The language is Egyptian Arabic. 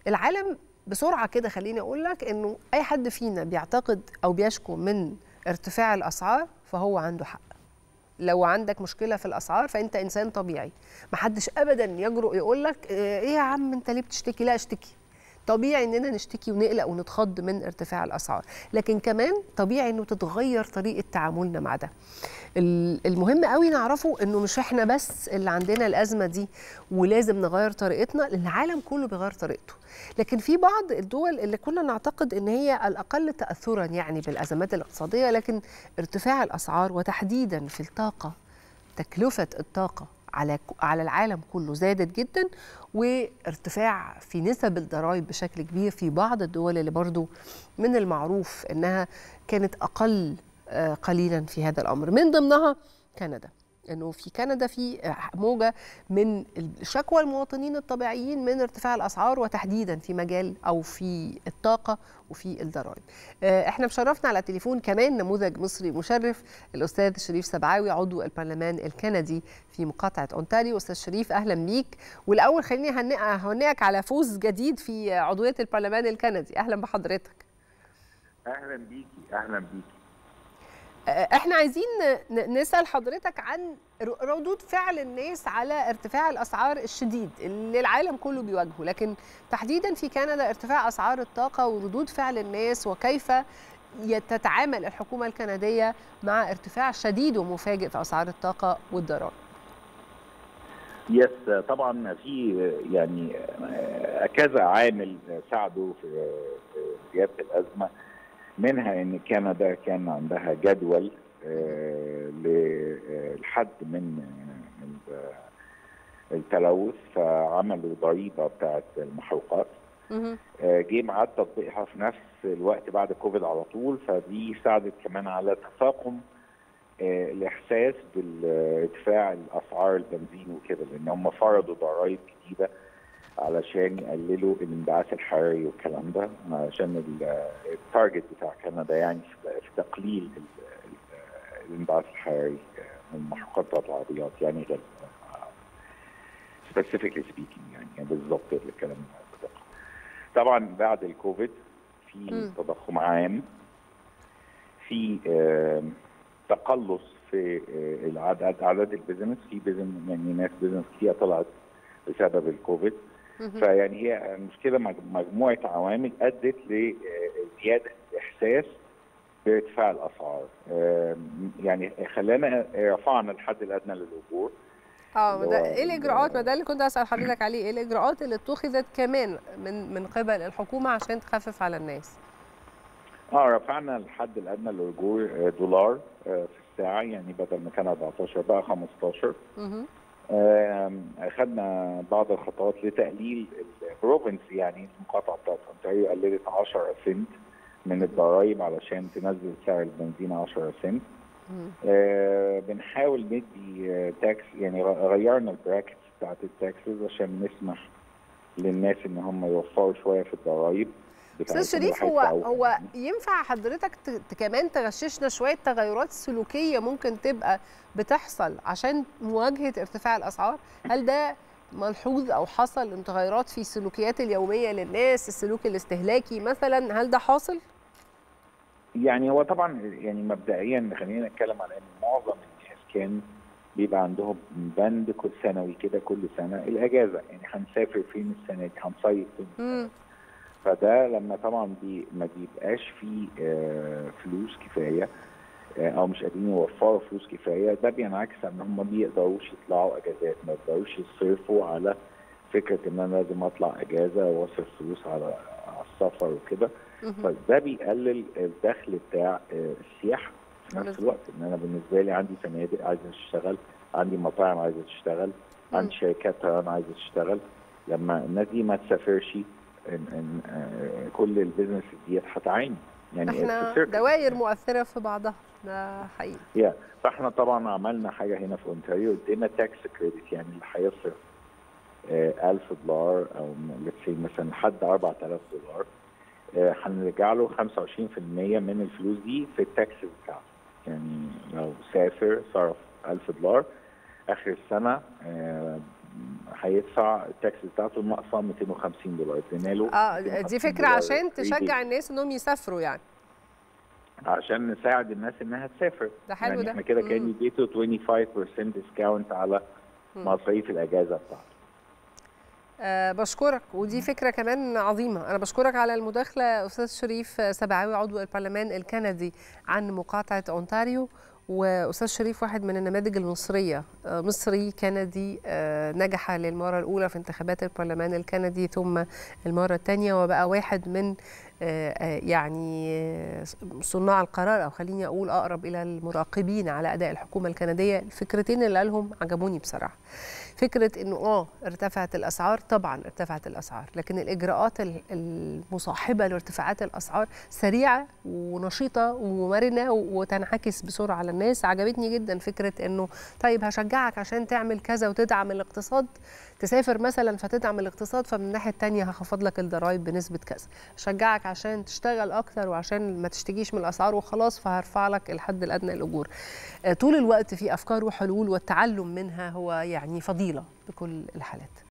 العالم بسرعه كده خليني اقول لك انه اي حد فينا بيعتقد او بيشكو من ارتفاع الاسعار فهو عنده حق لو عندك مشكله في الاسعار فانت انسان طبيعي محدش ابدا يجرؤ يقول لك ايه يا عم انت ليه بتشتكي لا اشتكي طبيعي اننا نشتكي ونقلق ونتخض من ارتفاع الاسعار لكن كمان طبيعي انه تتغير طريقه تعاملنا مع ده المهم قوي نعرفه انه مش احنا بس اللي عندنا الازمه دي ولازم نغير طريقتنا العالم كله بيغير طريقته لكن في بعض الدول اللي كنا نعتقد ان هي الاقل تاثرا يعني بالازمات الاقتصاديه لكن ارتفاع الاسعار وتحديدا في الطاقه تكلفه الطاقه على على العالم كله زادت جدا وارتفاع في نسب الضرائب بشكل كبير في بعض الدول اللي برضو من المعروف انها كانت اقل قليلا في هذا الامر من ضمنها كندا انه في كندا في موجه من شكوى المواطنين الطبيعيين من ارتفاع الاسعار وتحديدا في مجال او في الطاقه وفي الضرائب. احنا مشرفنا على التليفون كمان نموذج مصري مشرف الاستاذ شريف سبعاوي عضو البرلمان الكندي في مقاطعه اونتاريو استاذ شريف اهلا بيك والاول خليني اهنئك على فوز جديد في عضويه البرلمان الكندي اهلا بحضرتك. اهلا بيكي اهلا بيكي. احنا عايزين نسال حضرتك عن ردود فعل الناس على ارتفاع الاسعار الشديد اللي العالم كله بيواجهه لكن تحديدا في كندا ارتفاع اسعار الطاقه وردود فعل الناس وكيف تتعامل الحكومه الكنديه مع ارتفاع شديد ومفاجئ في اسعار الطاقه والضرائب يس طبعا في يعني كذا عامل ساعدوا في زياده الازمه منها ان كندا كان عندها جدول للحد من التلوث فعملوا ضريبه بتاعت المحروقات جه ميعاد تطبيقها في نفس الوقت بعد كوفيد على طول فدي ساعدت كمان على تفاقم الاحساس بارتفاع الاسعار البنزين وكده لان هم فرضوا ضرائب جديده علشان يقللوا الانبعاث الحراري والكلام ده عشان التارجت بتاع كندا يعني في تقليل الانبعاث الحراري من المحروقات بتاعت العربيات يعني غير سبيسيفيكلي سبيكينج يعني بالظبط الكلام بدقه. طبعا بعد الكوفيد في تضخم عام في تقلص في العدد اعداد البيزنس في بيزنس يعني ناس بيزنس كتير طلعت بسبب الكوفيد فيعني هي مشكله مجموعه عوامل ادت لزياده الاحساس بارتفاع الاسعار يعني خلانا رفعنا الحد الادنى للاجور اه ده ايه الاجراءات ما ده اللي كنت اسال حضرتك عليه ايه الاجراءات اللي اتخذت كمان من من قبل الحكومه عشان تخفف على الناس اه رفعنا الحد الادنى للاجور دولار في الساعه يعني بدل ما كان 14 بقى 15 اخذنا بعض الخطوات لتقليل البروفنس يعني المقاطعه بتاعت اونتاريو قللت 10 سنت من الضرائب علشان تنزل سعر البنزين 10 سنت آه بنحاول ندي تاكس يعني غيرنا البراكتس بتاعت التاكسز عشان نسمح للناس ان هم يوفروا شويه في الضرائب استاذ شريف هو هو ينفع حضرتك كمان تغششنا شويه تغيرات سلوكيه ممكن تبقى بتحصل عشان مواجهه ارتفاع الاسعار هل ده ملحوظ او حصل ان تغيرات في السلوكيات اليوميه للناس السلوك الاستهلاكي مثلا هل ده حاصل يعني هو طبعا يعني مبدئيا خلينا نتكلم على ان معظم الناس كان بيبقى عندهم بند كل سنوي كده كل سنه الاجازه يعني هنسافر فين السنه دي هنصيف فين فده لما طبعا بي ما بيبقاش فيه آه فلوس كفايه آه او مش قادرين يوفروا فلوس كفايه ده بينعكس ان هم ما بيقدروش يطلعوا اجازات ما بيقدروش يصرفوا على فكره ان انا لازم اطلع اجازه واصرف فلوس على على السفر وكده فده بيقلل الدخل بتاع آه السياحه في نفس الوقت ان انا بالنسبه لي عندي فنادق عايزه تشتغل عندي مطاعم عايزه تشتغل عندي شركات طيران عايزه تشتغل لما الناس دي ما تسافرش إن إن آه كل البيزنس ديت هتعاني يعني احنا دوائر مؤثره في بعضها ده حقيقي يا yeah. فاحنا طبعا عملنا حاجه هنا في اونتاريو ادينا تاكس كريدت يعني اللي هيصرف آه 1000 دولار او مثلا لحد 4000 دولار هنرجع له 25% من الفلوس دي في التاكس بتاعته يعني لو سافر صرف 1000 دولار اخر السنه آه هيدفع التاكس بتاعته ناقصه 250 دولار ادينا له اه 250 دي فكره دولار عشان free تشجع day. الناس انهم يسافروا يعني عشان نساعد الناس انها تسافر ده حلو يعني ده. احنا كده مم. كان اديته 25% ديسكاونت على مم. مصاريف الاجازه بتاعته أه بشكرك ودي فكرة كمان عظيمة أنا بشكرك على المداخلة أستاذ شريف سبعاوي عضو البرلمان الكندي عن مقاطعة أونتاريو وأستاذ شريف واحد من النماذج المصرية آه، مصري كندي آه، نجح للمرة الأولى في انتخابات البرلمان الكندي ثم المرة الثانية وبقى واحد من آه، آه، يعني آه، صناع القرار أو خليني أقول أقرب إلى المراقبين على أداء الحكومة الكندية الفكرتين اللي قالهم عجبوني بصراحة فكره انه اه ارتفعت الاسعار طبعا ارتفعت الاسعار لكن الاجراءات ال- المصاحبه لارتفاعات الاسعار سريعه ونشيطه ومرنه وتنعكس بسرعه على الناس عجبتني جدا فكره انه طيب هشجعك عشان تعمل كذا وتدعم الاقتصاد تسافر مثلا فتدعم الاقتصاد فمن الناحيه الثانيه هخفض لك الضرائب بنسبه كذا اشجعك عشان تشتغل اكتر وعشان ما تشتكيش من الاسعار وخلاص فهرفع لك الحد الادنى للاجور آه، طول الوقت في افكار وحلول والتعلم منها هو يعني فضيله بكل الحالات